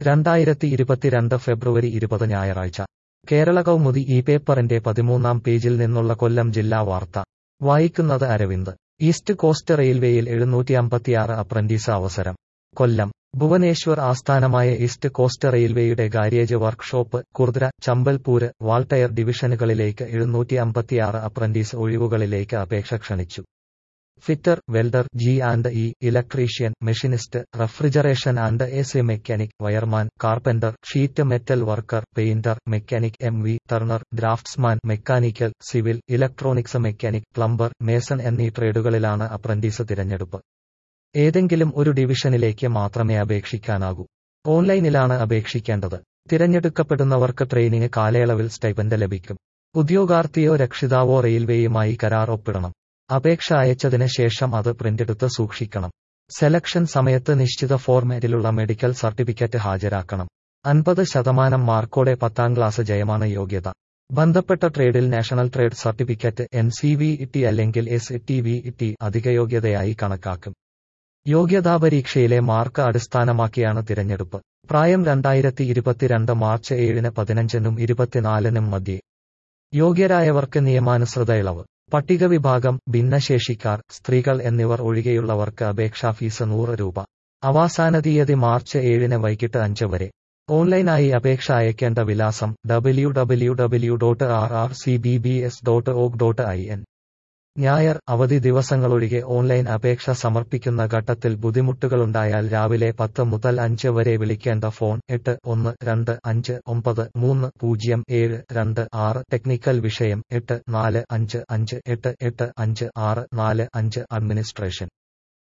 രണ്ടായിരത്തി ഇരുപത്തിരണ്ട് ഫെബ്രുവരി ഇരുപത് ഞായറാഴ്ച കേരള കൗമുദി ഈ പേപ്പറിന്റെ പതിമൂന്നാം പേജിൽ നിന്നുള്ള കൊല്ലം ജില്ലാ വാർത്ത വായിക്കുന്നത് അരവിന്ദ് ഈസ്റ്റ് കോസ്റ്റ് റെയിൽവേയിൽ എഴുന്നൂറ്റി അമ്പത്തിയാറ് അപ്രന്റീസ് അവസരം കൊല്ലം ഭുവനേശ്വർ ആസ്ഥാനമായ ഈസ്റ്റ് കോസ്റ്റ് റെയിൽവേയുടെ ഗാരേജ് വർക്ക്ഷോപ്പ് കുർദ്ര ചമ്പൽപൂര് വാൾട്ടയർ ഡിവിഷനുകളിലേക്ക് എഴുന്നൂറ്റി അമ്പത്തിയാറ് അപ്രന്റീസ് ഒഴിവുകളിലേക്ക് അപേക്ഷ ക്ഷണിച്ചു fitter welder G and E electrician machinist refrigeration and A C mechanic wireman carpenter sheet metal worker painter mechanic M V turner draughtsman mechanical civil electronics mechanic plumber mason എന്നീ ട്രേഡുകളിലാണ് apprentice തിരഞ്ഞെടുപ്പ് ഏതെങ്കിലും ഒരു ഡിവിഷനിലേക്ക് മാത്രമേ അപേക്ഷിക്കാനാകൂ ഓൺലൈനിലാണ് അപേക്ഷിക്കേണ്ടത് തിരഞ്ഞെടുക്കപ്പെടുന്നവർക്ക് training കാലയളവിൽ stipend ലഭിക്കും ഉദ്യോഗാർത്ഥിയോ രക്ഷിതാവോ റെയിൽവേയുമായി കരാർ ഒപ്പിടണം അപേക്ഷ അയച്ചതിന് ശേഷം അത് പ്രിന്റെടുത്ത് സൂക്ഷിക്കണം സെലക്ഷൻ സമയത്ത് നിശ്ചിത ഫോർമാറ്റിലുള്ള മെഡിക്കൽ സർട്ടിഫിക്കറ്റ് ഹാജരാക്കണം അൻപത് ശതമാനം മാർക്കോടെ പത്താം ക്ലാസ് ജയമാണ് യോഗ്യത ബന്ധപ്പെട്ട ട്രേഡിൽ national trade certificate N C V E അല്ലെങ്കിൽ എസ് ടി വി ഇ അധിക യോഗ്യതയായി കണക്കാക്കും യോഗ്യതാ പരീക്ഷയിലെ മാർക്ക് അടിസ്ഥാനമാക്കിയാണ് തിരഞ്ഞെടുപ്പ് പ്രായം രണ്ടായിരത്തി ഇരുപത്തിരണ്ട് മാർച്ച് ഏഴിന് പതിനഞ്ചിനും ഇരുപത്തിനാലിനും മധ്യേ യോഗ്യരായവർക്ക് നിയമാനുസൃത ഇളവ് പട്ടിക വിഭാഗം ഭിന്നശേഷിക്കാർ സ്ത്രീകൾ എന്നിവർ ഒഴികെയുള്ളവർക്ക് അപേക്ഷാ ഫീസ് നൂറ് രൂപ അവസാന തീയതി മാർച്ച് ഏഴിന് വൈകിട്ട് അഞ്ച് വരെ ഓൺലൈനായി അപേക്ഷ അയക്കേണ്ട വിലാസം W W W dot R R C B B S dot org dot I N ഞായർ അവധി ദിവസങ്ങളൊഴികെ ഓൺലൈൻ അപേക്ഷ സമർപ്പിക്കുന്ന ഘട്ടത്തിൽ ബുദ്ധിമുട്ടുകളുണ്ടായാൽ രാവിലെ പത്ത് മുതൽ അഞ്ച് വരെ വിളിക്കേണ്ട ഫോൺ എട്ട് ഒന്ന് രണ്ട് അഞ്ച് ഒമ്പത് മൂന്ന് പൂജ്യം ഏഴ് രണ്ട് ആറ് ടെക്നിക്കൽ വിഷയം എട്ട് നാല് അഞ്ച് അഞ്ച് എട്ട് എട്ട് അഞ്ച് ആറ് നാല് അഞ്ച് അഡ്മിനിസ്ട്രേഷൻ